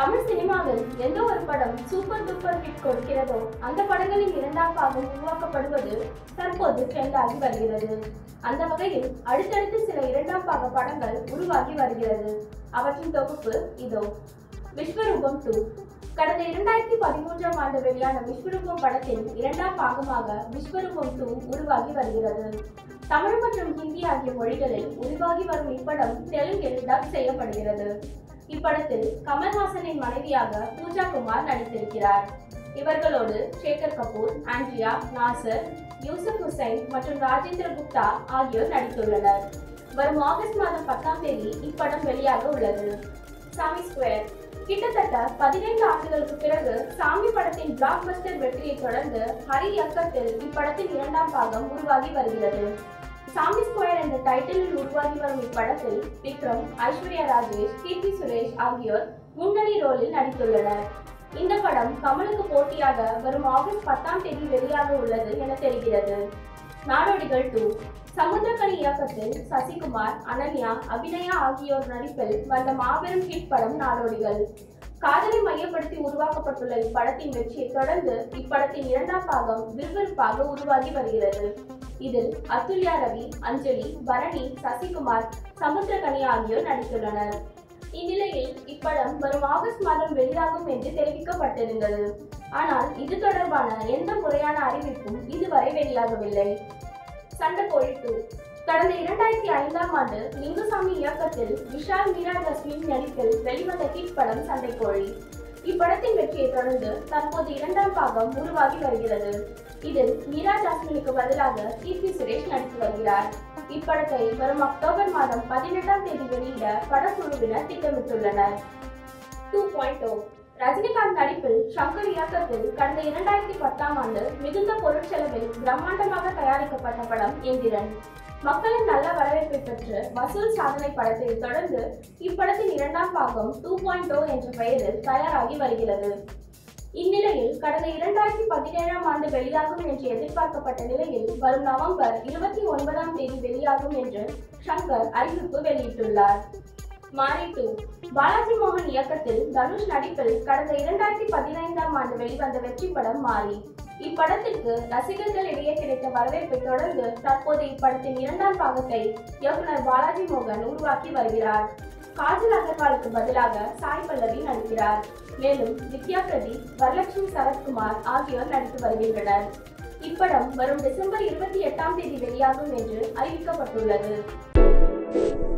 தமிழ் சினிமாவில் எந்த ஒரு படம் சூப்பர் டூப்பர் ஹிட் கொடுக்கிறதோ அந்த படங்களின் இரண்டாம் பாகம் உருவாக்கப்படுவது தற்போது ட்ரெண்ட் ஆகி வருகிறது அந்த வகையில் அடுத்தடுத்து சில இரண்டாம் பாக படங்கள் உருவாகி வருகிறது அவற்றின் தொகுப்பு இதோ விஸ்வரூபம் டூ கடந்த இரண்டாயிரத்தி பதிமூன்றாம் ஆண்டு வெளியான விஸ்வரூபம் படத்தின் இரண்டாம் பாகமாக விஸ்வரூபம் டூ உருவாகி வருகிறது தமிழ் மற்றும் ஹிந்தி ஆகிய மொழிகளில் உருவாகி வரும் இப்படம் தெலுங்கில் டப் செய்யப்படுகிறது இப்படத்தில் கமல்ஹாசனின் மனைவியாக பூஜா குமார் நடித்திருக்கிறார் இவர்களோடு சேகர் கபூர் ஆண்ட்ரியா நாசர் யூசுப் ஹுசைன் மற்றும் ராஜேந்திர குப்தா ஆகியோர் நடித்துள்ளனர் வரும் ஆகஸ்ட் மாதம் பத்தாம் தேதி இப்படம் வெளியாக உள்ளது சாமி ஸ்கொயர் கிட்டத்தட்ட பதினைந்து ஆண்டுகளுக்கு பிறகு சாமி படத்தின் பிளாக் பஸ்டர் வெற்றியை தொடர்ந்து ஹரி இயக்கத்தில் இப்படத்தின் இரண்டாம் பாகம் உருவாகி வருகிறது சாமி ஸ்கொயர் என்ற டைட்டிலில் உருவாகி வரும் இப்படத்தில் விக்ரம் ஐஸ்வர்யா ராஜேஷ் கீர்த்தி சுரேஷ் ஆகியோர் முன்னணி ரோலில் நடித்துள்ளனர் இந்த படம் கமலுக்கு போட்டியாக வரும் ஆகஸ்ட் பத்தாம் தேதி வெளியாக உள்ளது என தெரிகிறது நாடோடிகள் டூ சமுத்திரக்கனி இயக்கத்தில் சசிகுமார் அனன்யா அபிநயா ஆகியோர் நடிப்பில் வந்த மாபெரும் ஹிட் படம் நாடோடிகள் காதலை மையப்படுத்தி உருவாக்கப்பட்டுள்ள இப்படத்தின் வெற்றியை தொடர்ந்து இப்படத்தின் இரண்டாம் பாகம் விறுவிறுப்பாக உருவாகி வருகிறது இதில் அத்துல்யா ரவி அஞ்சலி பரணி சசிகுமார் சமுத்திரகனி ஆகியோர் நடித்துள்ளனர் இந்நிலையில் இப்படம் வரும் ஆகஸ்ட் மாதம் வெளியாகும் என்று தெரிவிக்கப்பட்டிருந்தது ஆனால் இது தொடர்பான எந்த முறையான அறிவிப்பும் இதுவரை வெளியாகவில்லை சண்டைக்கோழி டூ கடந்த இரண்டாயிரத்தி ஐந்தாம் ஆண்டு லிங்குசாமி இயக்கத்தில் விஷால் மீரா ஜஸ்மின் நடிப்பில் வெளிவந்த ஹிட் படம் சண்டைக்கோழி இப்படத்தின் வெற்றியை தொடர்ந்து தற்போது இரண்டாம் பாகம் உருவாகி வருகிறது இதில் மீரா ஜாஸ்மினுக்கு பதிலாக கீர்த்தி சுரேஷ் நடித்து வருகிறார் இப்படத்தை வரும் அக்டோபர் மாதம் பதினெட்டாம் தேதி வெளியிட படக்குழுவினர் திட்டமிட்டுள்ளனர் டூ பாயிண்ட் ரஜினிகாந்த் நடிப்பில் ஷங்கர் இயக்கத்தில் கடந்த இரண்டாயிரத்தி பத்தாம் ஆண்டு மிகுந்த பொருட்செலவில் பிரம்மாண்டமாக தயாரிக்கப்பட்ட படம் எந்திரன் மக்களின் நல்ல வரவேற்பை பெற்று வசூல் சாதனை படத்தை தொடர்ந்து இப்படத்தின் இரண்டாம் பாகம் டூ பாயிண்ட் என்ற பெயரில் தயாராகி வருகிறது இந்நிலையில் கடந்த இரண்டாயிரத்தி பதினேழாம் ஆண்டு வெளியாகும் என்று எதிர்பார்க்கப்பட்ட நிலையில் வரும் நவம்பர் இருபத்தி ஒன்பதாம் தேதி வெளியாகும் என்று ஷங்கர் அறிவிப்பு வெளியிட்டுள்ளார் மாரி டூ பாலாஜி மோகன் இயக்கத்தில் தனுஷ் நடிப்பில் கடந்த இரண்டாயிரத்தி பதினைந்தாம் ஆண்டு வெளிவந்த வெற்றி படம் மாரி இப்படத்திற்கு ரசிகர்கள் இடையே கிடைத்த வரவேற்பை தொடர்ந்து தற்போது இப்படத்தின் இரண்டாம் பாகத்தை இயக்குனர் பாலாஜி மோகன் உருவாக்கி வருகிறார் காஜல் அகர்வாலுக்கு பதிலாக சாய் பல்லவி நடிக்கிறார் மேலும் வித்யா பிரதீப் வரலட்சுமி சரத்குமார் ஆகியோர் நடித்து வருகின்றனர் இப்படம் வரும் டிசம்பர் இருபத்தி எட்டாம் தேதி வெளியாகும் என்று அறிவிக்கப்பட்டுள்ளது